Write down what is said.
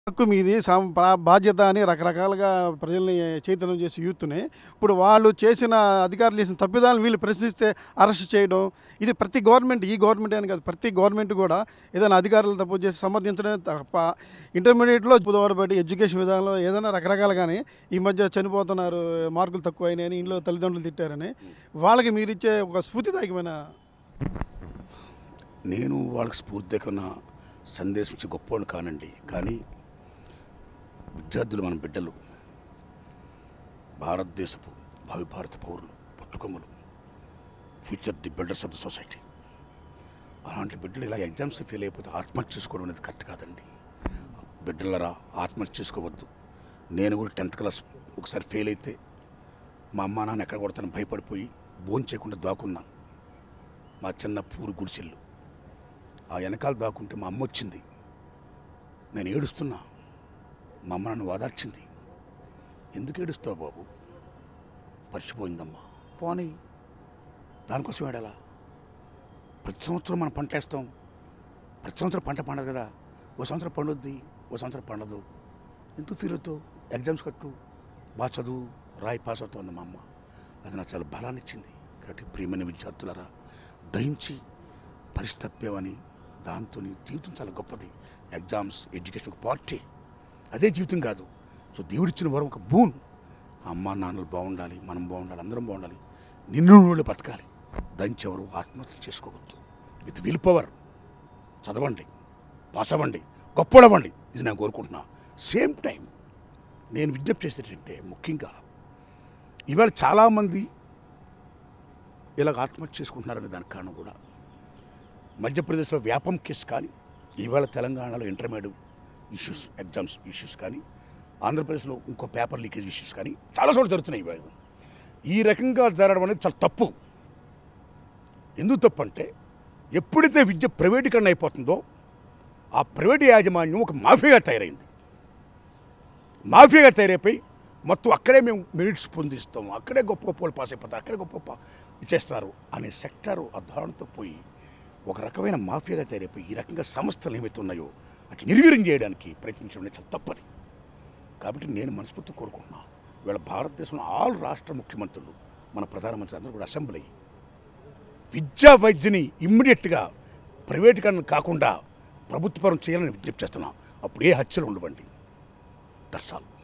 హక్కు మీది సం- ప్రా- బాధ్యత అని రకరకాలుగా ప్రజల్ని చైతన్యం చేసి యూత్ని ఇప్పుడు వాళ్ళు చేసిన అధికారులు చేసిన తప్పిదాలను వీళ్ళు ప్రశ్నిస్తే అరెస్ట్ చేయడం ఇది ప్రతి గవర్నమెంట్ ఈ గవర్నమెంట్ అని కాదు ప్రతి గవర్నమెంట్ కూడా ఏదైనా అధికారులు తప్పు చేసి సమర్థించడమే తప్ప ఇంటర్మీడియట్లో బుధవారం బట్టి ఎడ్యుకేషన్ విధానంలో ఏదైనా రకరకాలు కానీ ఈ మధ్య చనిపోతున్నారు మార్కులు తక్కువ అయినాయని ఇంట్లో తల్లిదండ్రులు తిట్టారని వాళ్ళకి మీరు ఇచ్చే ఒక స్ఫూర్తిదాయకమైన నేను వాళ్ళకి స్ఫూర్తికన్న సందేశం ఇచ్చే గొప్పవాడిని కానండి కానీ విద్యార్థులు మన బిడ్డలు భారతదేశపు భావి భారత పౌరులు పట్టుకొమ్మలు future the builders of the society అలాంటి బిడ్డలు ఇలా ఎగ్జామ్స్ ఫెయిల్ అయిపోతే ఆత్మహత్య చేసుకోవడం అనేది కరెక్ట్ కాదండి బిడ్డలరా ఆత్మహత్య చేసుకోవద్దు నేను కూడా టెన్త్ క్లాస్ ఒకసారి ఫెయిల్ అయితే మా అమ్మ నాన్న ఎక్కడ కొడతాను భయపడిపోయి భోజనం చేయకుండా దాక్కున్నాను మా చిన్న పూరు గుడిసెళ్ళు ఆ వెనకాల దాక్కుంటే మా అమ్మ వచ్చింది నేను ఏడుస్తున్నా మా అమ్మ నన్ను ఓదార్చింది ఎందుకు ఏడుస్తావు బాబు పరిచిపోయిందమ్మా పోనీ దానికోసం ఏడాలా ప్రతి సంవత్సరం మనం పంట వేస్తాం ప్రతి సంవత్సరం పంట పండదు కదా ఓ సంవత్సరం పండుద్ది ఓ సంవత్సరం పండదు ఎందుకు ఫీల్ అవుతావు ఎగ్జామ్స్ కట్టు బాగా చదువు రాయి పాస్ అవుతుంది మా అమ్మ అది నాకు చాలా బలాన్ని ఇచ్చింది కాబట్టి ప్రియమైన విద్యార్థులరా దయించి పరిస్థితి తప్పేవని దాంతో జీవితం చాలా గొప్పది ఎగ్జామ్స్ ఎడ్యుకేషన్ ఒక పార్టీ అదే జీవితం కాదు సో దేవుడిచ్చిన వరం ఒక బూన్ అమ్మ నాన్నలు బాగుండాలి మనం బాగుండాలి అందరం బాగుండాలి నిన్ను వాళ్ళు బతకాలి దంచి ఎవరు ఆత్మహత్య చేసుకోవద్దు విత్ విల్ పవర్ చదవండి పాస్ అవ్వండి గొప్పడవ్వండి ఇది నేను కోరుకుంటున్నా సేమ్ టైం నేను విజ్ఞప్తి చేసేటంటే ముఖ్యంగా ఇవాళ చాలామంది ఇలాగ ఆత్మహత్య చేసుకుంటున్నారనే దానికి కారణం కూడా మధ్యప్రదేశ్లో వ్యాపం కేసు కానీ ఇవాళ తెలంగాణలో ఇంటర్మీడియట్ ఇష్యూస్ ఎగ్జామ్స్ ఇష్యూస్ కానీ ఆంధ్రప్రదేశ్లో ఇంకో పేపర్ లీకేజ్ ఇష్యూస్ కానీ చాలా చోట్ల జరుగుతున్నాయి ఇవాళ ఈ రకంగా జరగడం అనేది చాలా తప్పు ఎందుకు తప్పు అంటే ఎప్పుడైతే విద్య ప్రైవేటీకరణ అయిపోతుందో ఆ ప్రైవేట్ యాజమాన్యం ఒక మాఫియాగా తయారైంది మాఫియాగా తయారైపోయి మొత్తం అక్కడే మేము మెరిట్స్ పొందిస్తాం అక్కడే గొప్ప గొప్ప వాళ్ళు పాస్ అయిపోతారు అక్కడే గొప్ప గొప్ప ఇచ్చేస్తారు అనే సెక్టారు ఆ ధోరణితో పోయి ఒక రకమైన మాఫియాగా తయారైపోయి ఈ రకంగా సంస్థలు ఏమైతే ఉన్నాయో అటు నిర్వీర్యం చేయడానికి ప్రయత్నించడం అనేది చాలా తప్పది కాబట్టి నేను మనస్ఫూర్తి కోరుకుంటున్నాను ఇవాళ భారతదేశంలో ఆల్ రాష్ట్ర ముఖ్యమంత్రులు మన ప్రధానమంత్రి అందరూ కూడా అసెంబ్లీ విద్యా వైద్యని ఇమ్మీడియట్గా ప్రైవేటీకరణ కాకుండా ప్రభుత్వపరం చేయాలని విజ్ఞప్తి చేస్తున్నాం అప్పుడు ఏ హత్యలు ఉండవండి దర్శాలు